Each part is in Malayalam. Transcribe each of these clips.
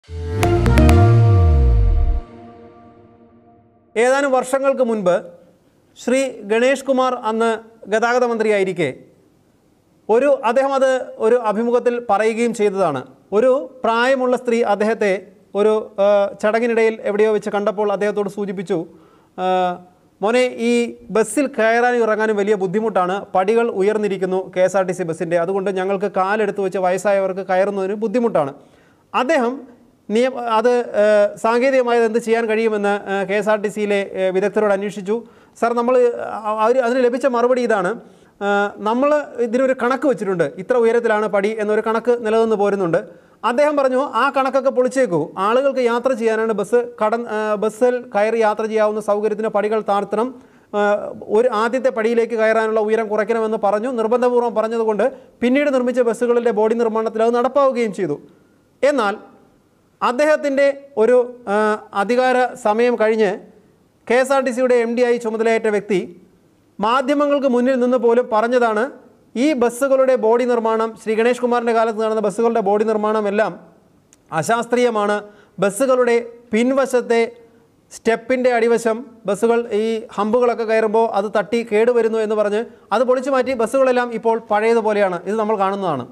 ഏതാനും വർഷങ്ങൾക്ക് മുൻപ് ശ്രീ ഗണേഷ് കുമാർ അന്ന് ഗതാഗത മന്ത്രിയായിരിക്കെ ഒരു അദ്ദേഹം അത് ഒരു അഭിമുഖത്തിൽ പറയുകയും ചെയ്തതാണ് ഒരു പ്രായമുള്ള സ്ത്രീ അദ്ദേഹത്തെ ഒരു ആ, ചടങ്ങിനിടയിൽ എവിടെയോ വെച്ച് കണ്ടപ്പോൾ അദ്ദേഹത്തോട് സൂചിപ്പിച്ചു ആ, മോനെ ഈ ബസ്സിൽ കയറാനും ഇറങ്ങാനും വലിയ ബുദ്ധിമുട്ടാണ് പടികൾ ഉയർന്നിരിക്കുന്നു K S R T C ബസ്സിൻ്റെ അതുകൊണ്ട് ഞങ്ങൾക്ക് കാലെടുത്ത് വെച്ച് വയസ്സായവർക്ക് കയറുന്നതിന് ബുദ്ധിമുട്ടാണ് അദ്ദേഹം നിയമ അത് ആ, സാങ്കേതികമായത് എന്ത് ചെയ്യാൻ കഴിയുമെന്ന് കെ എസ് ആർ ടി സിയിലെ വിദഗ്ധരോട് അന്വേഷിച്ചു സാർ നമ്മൾ അവർ അതിന് ലഭിച്ച മറുപടി ഇതാണ് നമ്മൾ ഇതിനൊരു കണക്ക് വെച്ചിട്ടുണ്ട് ഇത്ര ഉയരത്തിലാണ് പടി എന്നൊരു കണക്ക് നിലനിന്ന് പോരുന്നുണ്ട് അദ്ദേഹം പറഞ്ഞു ആ കണക്കൊക്കെ പൊളിച്ചേക്കൂ ആളുകൾക്ക് യാത്ര ചെയ്യാനാണ് ബസ് കടൻ ആ, ബസ്സിൽ കയറി യാത്ര ചെയ്യാവുന്ന സൗകര്യത്തിന് പടികൾ താഴ്ത്തണം ആ, ഒരു ആദ്യത്തെ പടിയിലേക്ക് കയറാനുള്ള ഉയരം കുറയ്ക്കണമെന്ന് പറഞ്ഞു നിർബന്ധപൂർവ്വം പറഞ്ഞതുകൊണ്ട് പിന്നീട് നിർമ്മിച്ച ബസ്സുകളുടെ ബോഡി നിർമ്മാണത്തിൽ അത് നടപ്പാവുകയും ചെയ്തു എന്നാൽ അദ്ദേഹത്തിൻ്റെ ഒരു ആ, അധികാര സമയം കഴിഞ്ഞ് കെ എസ് ആർ ടി സിയുടെ എം ഡി ആയി ചുമതലയേറ്റ വ്യക്തി മാധ്യമങ്ങൾക്ക് മുന്നിൽ നിന്ന് പോലും പറഞ്ഞതാണ് ഈ ബസ്സുകളുടെ ബോഡി നിർമ്മാണം ശ്രീ ഗണേഷ് കുമാറിൻ്റെ കാലത്ത് നടന്ന ബസ്സുകളുടെ ബോഡി നിർമ്മാണം എല്ലാം അശാസ്ത്രീയമാണ് ബസ്സുകളുടെ പിൻവശത്തെ സ്റ്റെപ്പിൻ്റെ അടിവശം ബസ്സുകൾ ഈ ഹമ്പുകളൊക്കെ കയറുമ്പോൾ അത് തട്ടി കേടുവരുന്നു എന്ന് പറഞ്ഞ് അത് പൊളിച്ചു മാറ്റി ബസ്സുകളെല്ലാം ഇപ്പോൾ പഴയതുപോലെയാണ് ഇത് നമ്മൾ കാണുന്നതാണ്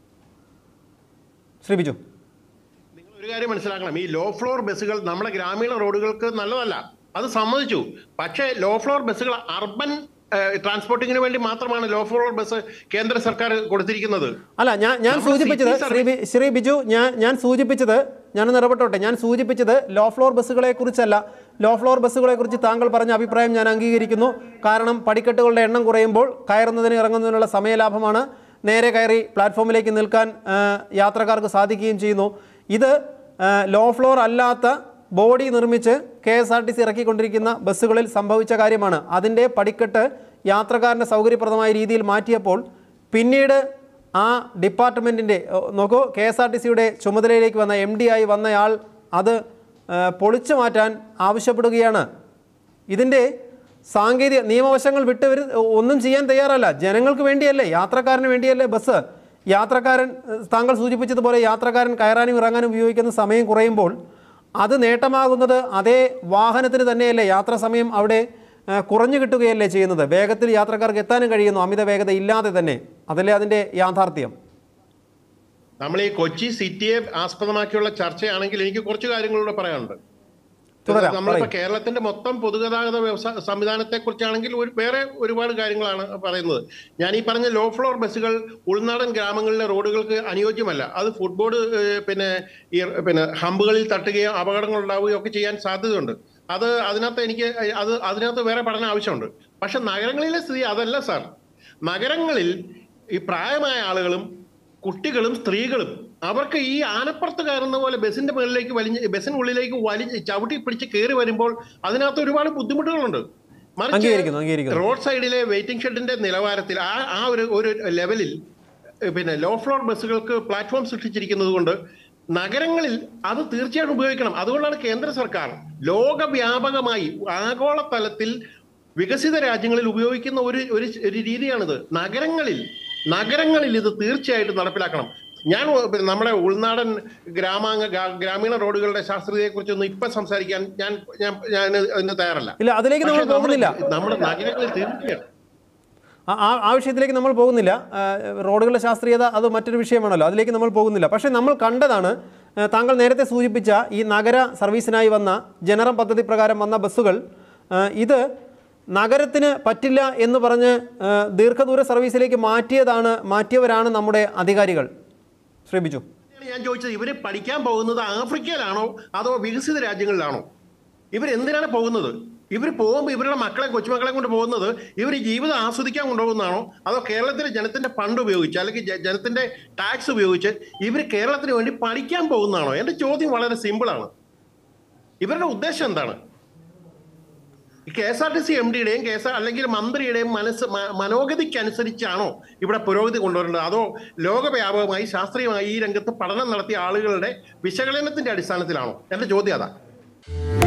ശ്രീ ബിജു നിങ്ങൾ ഒരു കാര്യം മനസ്സിലാക്കണം ഈ ലോ ഫ്ലോർ ബസ്സുകൾ നമ്മുടെ ഗ്രാമീണ റോഡുകൾക്ക് നല്ലതല്ല അത് സമ്മതിച്ചു പക്ഷേ ലോ ഫ്ലോർ ബസ്സുകൾ അർബൻ ട്രാൻസ്പോർട്ടിങ്ങിന് വേണ്ടി മാത്രമാണ് ലോ ഫ്ലോർ ബസ് കേന്ദ്ര സർക്കാർ കൊടുത്തിരിക്കുന്നത് അല്ല ഞാൻ ഞാൻ നമ്മുടെ സൂചിപ്പിച്ചത് city ശ്രീ ബി- ശ്രീ ബിജു ഞാൻ ഞാൻ സൂചിപ്പിച്ചത് ഞാനൊന്ന് ഇടപെട്ടോട്ടെ ഞാൻ സൂചിപ്പിച്ചത് ലോ ഫ്ലോർ ബസ്സുകളെ കുറിച്ചല്ല ലോ ഫ്ലോർ ബസ്സുകളെ കുറിച്ച് താങ്കൾ പറഞ്ഞ അഭിപ്രായം ഞാൻ അംഗീകരിക്കുന്നു കാരണം പടിക്കെട്ടുകളുടെ എണ്ണം കുറയുമ്പോൾ കയറുന്നതിന് ഇറങ്ങുന്നതിനുള്ള സമയലാഭമാണ് നേരെ കയറി പ്ലാറ്റ്ഫോമിലേക്ക് നിൽക്കാൻ ആ, യാത്രക്കാർക്ക് സാധിക്കുകയും ചെയ്യുന്നു ഇത് ആ, ലോ ഫ്ലോർ അല്ലാത്ത ബോഡി നിർമ്മിച്ച് K S R T C ഇറക്കിക്കൊണ്ടിരിക്കുന്ന ബസ്സുകളിൽ സംഭവിച്ച കാര്യമാണ് അതിൻ്റെ പടിക്കെട്ട് യാത്രക്കാരൻ്റെ സൗകര്യപ്രദമായ രീതിയിൽ മാറ്റിയപ്പോൾ പിന്നീട് ആ ഡിപ്പാർട്ട്മെൻറ്റിൻ്റെ നോക്കൂ കെ എസ് ആർ ടി സിയുടെ ചുമതലയിലേക്ക് വന്ന എം ഡി ആയി വന്നയാൾ അത് ആ, പൊളിച്ചു മാറ്റാൻ ആവശ്യപ്പെടുകയാണ് ഇതിൻ്റെ സാങ്കേതിക നിയമവശങ്ങൾ വിട്ടവർ ഒന്നും ചെയ്യാൻ തയ്യാറല്ല ജനങ്ങൾക്ക് വേണ്ടിയല്ലേ യാത്രക്കാരന് വേണ്ടിയല്ലേ ബസ് യാത്രക്കാരൻ ഏഹ്, താങ്കൾ സൂചിപ്പിച്ചതുപോലെ യാത്രക്കാരൻ കയറാനും ഇറങ്ങാനും ഉപയോഗിക്കുന്ന സമയം കുറയുമ്പോൾ അത് നേട്ടമാകുന്നത് അതേ വാഹനത്തിന് തന്നെയല്ലേ യാത്രാ സമയം അവിടെ ഏഹ്, കുറഞ്ഞു കിട്ടുകയല്ലേ ചെയ്യുന്നത് വേഗത്തിൽ യാത്രക്കാർക്ക് എത്താനും കഴിയുന്നു അമിത വേഗത ഇല്ലാതെ തന്നെ അതല്ലേ അതിൻ്റെ യാഥാർത്ഥ്യം നമ്മൾ ഈ കൊച്ചി സിറ്റിയെ ആസ്പദമാക്കിയുള്ള ചർച്ചയാണെങ്കിൽ എനിക്ക് കുറച്ച് കാര്യങ്ങളൂടെ പറയാനുണ്ട് തുടരാം, നമ്മളിപ്പോ പറയൂ. കേരളത്തിന്റെ മൊത്തം പൊതുഗതാഗത വ്യവസായ സംവിധാനത്തെ കുറിച്ചാണെങ്കിൽ ഒരു വേറെ ഒരുപാട് കാര്യങ്ങളാണ് പറയുന്നത് ഞാൻ ഈ പറഞ്ഞ ലോ ഫ്ലോർ ബസ്സുകൾ ഉൾനാടൻ ഗ്രാമങ്ങളിലെ റോഡുകൾക്ക് അനുയോജ്യമല്ല അത് ഫുട്ബോൾ പിന്നെ ഈ പിന്നെ ഹമ്പുകളിൽ തട്ടുകയോ അപകടങ്ങൾ ഉണ്ടാവുകയോ ഒക്കെ ചെയ്യാൻ സാധ്യതയുണ്ട് അത് അതിനകത്ത് എനിക്ക് അത് അതിനകത്ത് വേറെ പഠനം ആവശ്യമുണ്ട് പക്ഷെ നഗരങ്ങളിലെ സ്ഥിതി അതല്ല സാർ നഗരങ്ങളിൽ ഈ പ്രായമായ ആളുകളും കുട്ടികളും സ്ത്രീകളും അവർക്ക് ഈ ആനപ്പുറത്ത് കയറുന്ന പോലെ ബസിന്റെ മുകളിലേക്ക് വലിഞ്ഞ് ബസിനുള്ളിലേക്ക് വലിഞ്ഞ് ചവിട്ടി പിടിച്ച് കയറി വരുമ്പോൾ അതിനകത്ത് ഒരുപാട് ബുദ്ധിമുട്ടുകളുണ്ട് അംഗീകരിക്കുന്നു, അംഗീകരിക്കുന്നു. റോഡ് സൈഡിലെ വെയിറ്റിംഗ് ഷെഡിന്റെ നിലവാരത്തിൽ ആ ആ ഒരു ഒരു ലെവലിൽ ഏഹ് പിന്നെ ലോ ഫ്ലോർ ബസ്സുകൾക്ക് പ്ലാറ്റ്ഫോം സൃഷ്ടിച്ചിരിക്കുന്നത് കൊണ്ട് നഗരങ്ങളിൽ അത് തീർച്ചയായിട്ടും ഉപയോഗിക്കണം അതുകൊണ്ടാണ് കേന്ദ്ര സർക്കാർ ലോകവ്യാപകമായി ആഗോള തലത്തിൽ വികസിത രാജ്യങ്ങളിൽ ഉപയോഗിക്കുന്ന ഒരു ഒരു ഒരു രീതിയാണിത് നഗരങ്ങളിൽ നഗരങ്ങളിൽ ഇത് തീർച്ചയായിട്ടും നടപ്പിലാക്കണം ഞാൻ ഒ- പിന്നെ നമ്മുടെ ഉൾനാടൻ ഗ്രാമാംഗ ഗ്രാ- ഗ്രാമീണ റോഡുകളുടെ ശാസ്ത്രീയതയെ കുറിച്ചൊന്നും ഇപ്പൊ സംസാരിക്കാൻ ഞാൻ ഞാൻ ഞാൻ അതിന് തയ്യാറല്ല ഇല്ല അതിലേക്ക് നമ്മൾ പക്ഷേ നമ്മുടെ- പോകുന്നില്ല നമ്മുടെ നഗരങ്ങളിൽ തീർച്ചയായിട്ടും ആ- ആ ആ വിഷയത്തിലേക്ക് നമ്മൾ പോകുന്നില്ല ആ, റോഡുകളുടെ ശാസ്ത്രീയത അത് മറ്റൊരു വിഷയമാണല്ലോ അതിലേക്ക് നമ്മൾ പോകുന്നില്ല പക്ഷേ നമ്മൾ കണ്ടതാണ് ആ, താങ്കൾ നേരത്തെ സൂചിപ്പിച്ച ഈ നഗര സർവീസിനായി വന്ന ജനറം പദ്ധതി പ്രകാരം വന്ന ബസ്സുകൾ ആ, ഇത് നഗരത്തിന് പറ്റില്ല എന്ന് പറഞ്ഞ് ആ, ദീർഘദൂര സർവീസിലേക്ക് മാറ്റിയതാണ് മാറ്റിയവരാണ് നമ്മുടെ അധികാരികൾ ശ്രീ ബിജു ഞാൻ ചോദിച്ചത് ഇവര് പഠിക്കാൻ പോകുന്നത് ആഫ്രിക്കയിലാണോ അതോ വികസിത രാജ്യങ്ങളിലാണോ ഇവർ എന്തിനാണ് പോകുന്നത് ഇവർ പോകുമ്പോൾ ഇവരുടെ മക്കളെ കൊച്ചുമക്കളെ കൊണ്ട് പോകുന്നത് ഇവർ ഈ ജീവിതം ആസ്വദിക്കാൻ കൊണ്ടുപോകുന്നതാണോ അതോ കേരളത്തിലെ ജനത്തിന്റെ ഫണ്ട് ഉപയോഗിച്ച് അല്ലെങ്കിൽ ജ- ജനത്തിന്റെ ടാക്സ് ഉപയോഗിച്ച് ഇവർ കേരളത്തിന് വേണ്ടി പഠിക്കാൻ പോകുന്നതാണോ എന്റെ ചോദ്യം വളരെ സിമ്പിളാണ് ഇവരുടെ ഉദ്ദേശം എന്താണ് K S R T C M ഡിയുടെയും കെ എസ് ആർ അല്ലെങ്കിൽ മന്ത്രിയുടെയും മനസ്സ് മ- മനോഗതിക്കനുസരിച്ചാണോ ഇവിടെ പുരോഗതി കൊണ്ടുവരേണ്ടത് അതോ ലോകവ്യാപകമായി ശാസ്ത്രീയമായി ഈ രംഗത്ത് പഠനം നടത്തിയ ആളുകളുടെ വിശകലനത്തിന്റെ അടിസ്ഥാനത്തിലാണോ എന്റെ ചോദ്യം അതാ